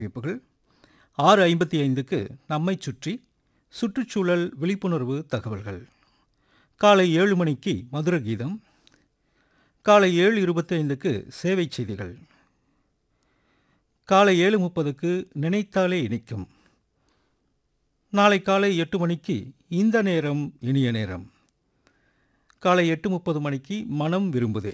அறிவிப்புகள் ஆறு ஐம்பத்தி ஐந்துக்கு நம்மை சுற்றி சுற்றுச்சூழல் விழிப்புணர்வு தகவல்கள் காலை ஏழு மணிக்கு மதுர கீதம் காலை ஏழு இருபத்தைந்துக்கு சேவை செய்திகள் காலை ஏழு முப்பதுக்கு நினைத்தாலே இனிக்கும் நாளை காலை எட்டு மணிக்கு இந்த நேரம் இனிய நேரம் காலை எட்டு முப்பது மணிக்கு மனம் விரும்புதே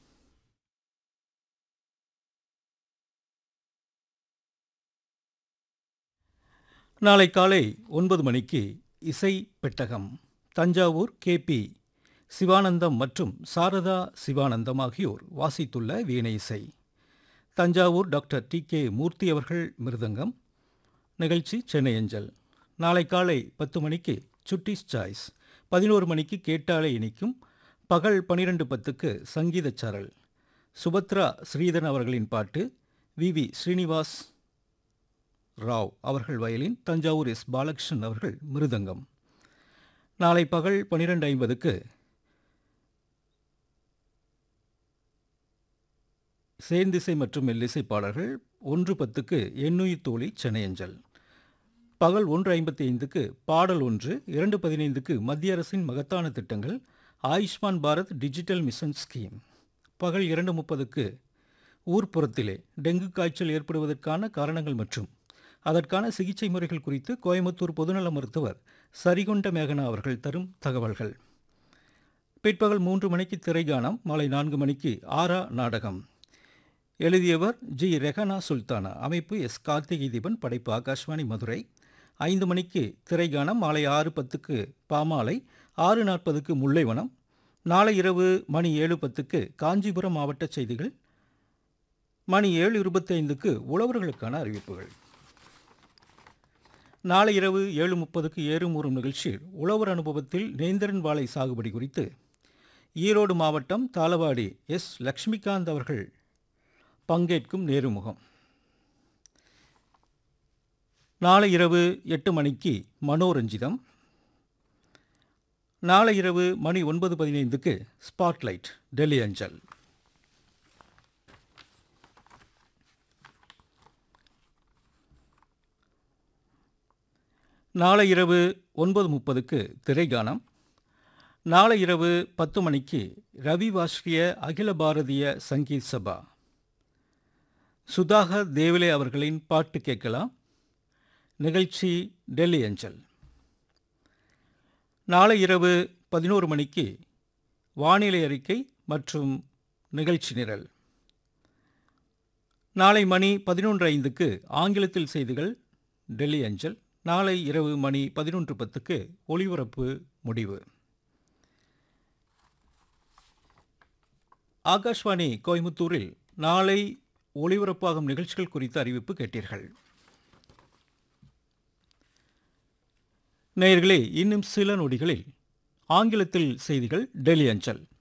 நாளை காலை ஒன்பது மணிக்கு இசை பெட்டகம் தஞ்சாவூர் கேபி சிவானந்தம் மற்றும் சாரதா சிவானந்தம் ஆகியோர் வாசித்துள்ள வீணை இசை Thanjavur doctor T K Murthy அவர்கள் மிருதங்கம் நிகழ்ச்சி சென்னை அஞ்சல் நாளை காலை பத்து மணிக்கு சுட்டிஸ் சாய்ஸ் பதினோரு மணிக்கு கேட்டாலே இனிக்கும் பகல் பனிரெண்டு பத்துக்கு சங்கீதச் சாரல் சுபத்ரா ஸ்ரீதரன் அவர்களின் பாட்டு வி வி ஸ்ரீனிவாஸ் ராவ் அவர்கள் வயலின் தஞ்சாவூர் எஸ் பாலகிருஷ்ணன் அவர்கள் மிருதங்கம் நாளை பகல் பனிரெண்டு ஐம்பதுக்கு சேர்ந்திசை மற்றும் மெல்லிசை பாடல்கள் ஒன்று பத்துக்கு எண்ணுயிர் தோழி சென்னையஞ்சல் பகல் ஒன்று ஐம்பத்தி ஐந்துக்கு பாடல் ஒன்று இரண்டு பதினைந்துக்கு மத்திய அரசின் மகத்தான திட்டங்கள் Ayushman Bharat digital mission scheme பகல் இரண்டு முப்பதுக்கு ஊர்ப்புறத்திலே டெங்கு காய்ச்சல் ஏற்படுவதற்கான காரணங்கள் மற்றும் அதற்கான சிகிச்சை முறைகள் குறித்து கோயம்புத்தூர் பொதுநல மருத்துவர் சரிகொண்ட மேகனா அவர்கள் தரும் தகவல்கள் பிற்பகல் மூன்று மணிக்கு திரைகானம் மாலை நான்கு மணிக்கு ஆரா நாடகம் எழுதியவர் ஜி ரெஹனா சுல்தானா அமைப்பு எஸ் கார்த்திகை தீபன் படைப்பு ஆகாஷ்வாணி மதுரை ஐந்து மணிக்கு திரைகானம் மாலை ஆறு பத்துக்கு பாமாலை ஆறு நாற்பதுக்கு முல்லைவனம் நாளை இரவு மணி ஏழு பத்துக்கு காஞ்சிபுரம் மாவட்ட செய்திகள் மணி ஏழு இருபத்தைந்துக்கு உழவர்களுக்கான அறிவிப்புகள் நாளை இரவு ஏழு முப்பதுக்கு ஏறுமூறும் நிகழ்ச்சியில் உழவர் அனுபவத்தில் நேந்திரன் வாழை சாகுபடி குறித்து ஈரோடு மாவட்டம் தாளவாடி எஸ் லக்ஷ்மிகாந்த் அவர்கள் பங்கேற்கும் நேருமுகம் நாளை இரவு எட்டு மணிக்கு மனோரஞ்சிதம் நாளை இரவு மணி ஒன்பது பதினைந்துக்கு ஸ்பாட்லைட் டெல்லி அஞ்சல் நாளை இரவு ஒன்பது முப்பதுக்கு திரைகானம் நாளை இரவு பத்து மணிக்கு ரவி வாஸ்ரிய அகில பாரதிய சங்கீத் சபா சுதாகர் தேவலே அவர்களின் பாட்டு கேட்கலாம் நிகழ்ச்சி டெல்லி அஞ்சல் நாளை இரவு பதினோரு மணிக்கு வானிலை அறிக்கை மற்றும் நிகழ்ச்சி நிரல் நாளை மணி பதினொன்று ஐந்துக்கு ஆங்கிலத்தில் செய்திகள் டெல்லி அஞ்சல் நாளை இரவு மணி பதினொன்று பத்துக்கு ஒளிபரப்பு முடிவு ஆகாஷ்வாணி கோயம்புத்தூரில் நாளை ஒளிபரப்பாகும் நிகழ்ச்சிகள் குறித்த அறிவிப்பு கேட்டீர்கள் நேயர்களே இன்னும் சில நொடிகளில் ஆங்கிலத்தில் செய்திகள் டெல்லி அஞ்சல்